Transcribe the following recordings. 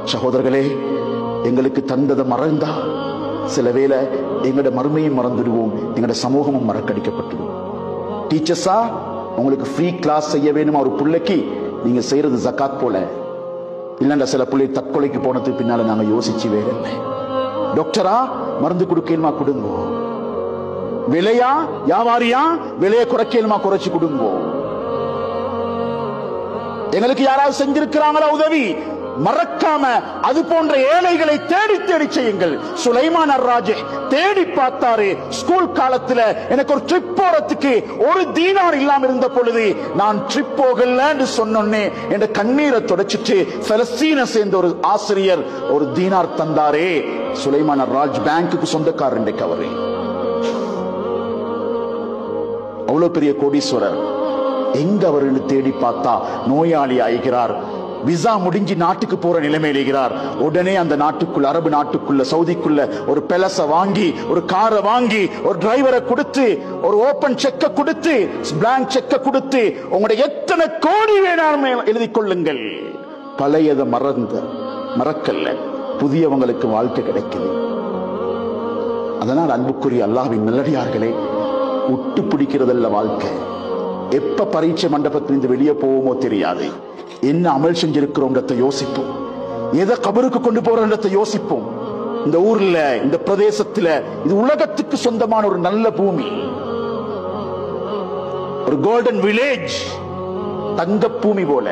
சகோதரர்களே எங்களுக்கு தந்ததை மறந்தா சில வேளை எங்களோட மறுமையும் மறந்துடுவோம் எங்களோட சமூகமும் மறக்கடிக்கப்பட்டுடும் டீச்சர்ஸா உங்களுக்கு ஃப்ரீ கிளாஸ் செய்ய வேணுமா ஒரு பிள்ளைக்கு நீங்க செய்யறது ஜக்காத் போல இல்லைண்டா சில பிள்ளை தற்கொலைக்கு போனதுக்கு பின்னால நாங்க யோசிச்சு வேற இல்லை டாக்டரா மருந்து கொடுக்கணுமா கொடுங்க விலையா வியாபாரியா விலையை குறைக்கணுமா குறைச்சு கொடுங்க எங்களுக்கு யாராவது செஞ்சிருக்கிறாங்களா உதவி மறக்காம அது போன்ற ஏழைகளை தேடி தேடி செய்யுங்கள் சுலைமான் அர்ராஜே தேடி பார்த்தாரு ஸ்கூல் காலத்துல எனக்கு ஒரு ட்ரிப் போறதுக்கு ஒரு தீனார் இல்லாம இருந்த பொழுது நான் ட்ரிப் போகலன்னு சொன்னோன்னே என் கண்ணீரை தொடச்சிட்டு பலஸ்தீனை சேர்ந்த ஒரு ஆசிரியர் ஒரு தீனார் தந்தாரே சுலைமான் அர்ராஜ் பேங்க்குக்கு சொந்தக்காரர் இன்றைக்கு அவரு அவ்வளவு பெரிய கோடீஸ்வரர் எங்க அவர்னு தேடி பார்த்தா நோயாளி ஆகிறார் விசா முடிஞ்சு நாட்டுக்கு போற நிலைமையிலுகிறார் உடனே அந்த நாட்டுக்குள்ள அரபு நாட்டுக்குள்ள சவுதிக்குள்ள ஒரு பெலச வாங்கி ஒரு காரை வாங்கி ஒரு டிரைவரை கொடுத்து ஒரு ஓபன் செக்க கொடுத்து பிளாங்க் செக்க கொடுத்து உங்களுடைய எத்தனை கோடி வேணாலும் எழுதி கொள்ளுங்கள் பழையதை மறந்த மறக்கல்ல புதியவங்களுக்கு வாழ்க்கை கிடைக்குது அதனால் அன்புக்குரிய அல்லாஹ்வின் நல்லடியார்களே உட்டு பிடிக்கிறதல்ல வாழ்க்கை எப்ப பரீட்சை மண்டபத்திலிருந்து வெளியே போவோமோ தெரியாது என்ன அமல் செஞ்சிருக்கிறோன்றத யோசிப்போம் எதை கபருக்கு கொண்டு போறோன்றத யோசிப்போம் இந்த ஊர்ல இந்த பிரதேசத்துல இது உலகத்துக்கு சொந்தமான ஒரு நல்ல பூமி ஒரு கோல்டன் வில்லேஜ் தங்க பூமி போல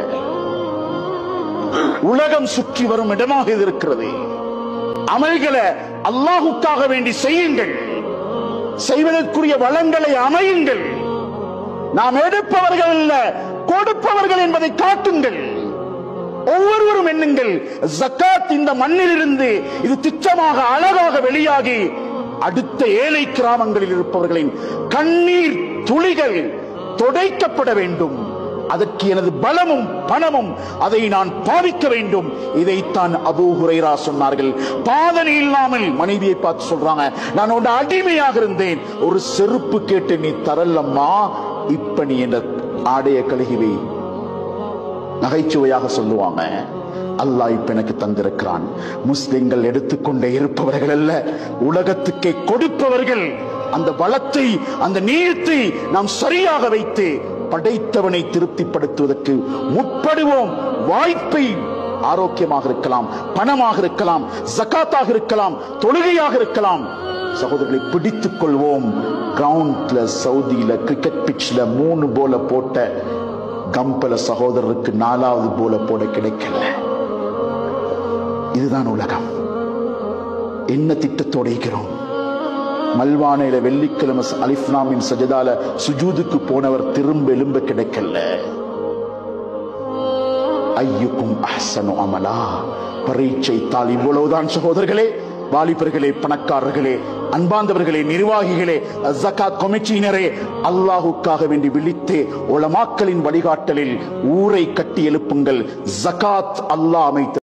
உலகம் சுற்றி வரும் இடமாக இது இருக்கிறது அமல்களை அல்லாஹுக்காக வேண்டி செய்யுங்கள் செய்வதற்குரிய வளங்களை அமையுங்கள் நாம் எடுப்பவர்கள் அல்ல கொடுப்பவர்கள் என்பதை காட்டுங்கள் ஒவ்வொருவரும் எண்ணுங்கள் ஜக்காத் இந்த மண்ணில் இருந்து இது திட்டமாக அழகாக வெளியாகி அடுத்த ஏழை கிராமங்களில் இருப்பவர்களின் கண்ணீர் துளிகள் தொடைக்கப்பட வேண்டும் அதற்கு எனது பலமும் பணமும் அதை நான் பாவிக்க வேண்டும் இதைத்தான் அபூ ஹுரைரா சொன்னார்கள் பாதனை இல்லாமல் மனைவியை பார்த்து சொல்றாங்க நான் உன் அடிமையாக இருந்தேன் ஒரு செருப்பு கேட்டு நீ தரலம்மா இப்ப நீ என்ற ஆடைய கழுகிவை நகைச்சுவையாக சொல்லுவாங்க அல்லாஹ் இப்ப எனக்கு தந்திருக்கிறான் முஸ்லிம்கள் எடுத்துக்கொண்டே இருப்பவர்கள் அல்ல உலகத்துக்கே கொடுப்பவர்கள் அந்த வளத்தை அந்த நீளத்தை நாம் சரியாக வைத்து படைத்தவனை திருப்திப்படுத்துவதற்கு முற்படுவோம் வாய்ப்பை ஆரோக்கியமாக இருக்கலாம் பணமாக இருக்கலாம் ஜக்காத்தாக இருக்கலாம் தொழுகையாக இருக்கலாம் சகோதரர்களை பிடித்துக் கொள்வோம் கிரவுண்ட்ல சவுதியில கிரிக்கெட் பிட்ச்ல மூணு போல போட்ட கம்பல சகோதரருக்கு நாலாவது போல போட கிடைக்கல இதுதான் உலகம் என்ன திட்டத்தோட இருக்கிறோம் மல்வானையில வெள்ளிக்கிழமை அலிஃப்னாமின் சஜதால சுஜூதுக்கு போனவர் திரும்ப எலும்ப கிடைக்கல ஐயுக்கும் அஹ்சனு அமலா பரீட்சை தாள் இவ்வளவுதான் சகோதரர்களே வாலிபர்களே பணக்காரர்களே அன்பாந்தவர்களே நிர்வாகிகளே ஜக்காத் கமிட்டியினரே அல்லாஹுக்காக வேண்டி விழித்து உலமாக்களின் வழிகாட்டலில் ஊரை கட்டி எழுப்புங்கள் ஜகாத் அல்லாஹ் அமைத்த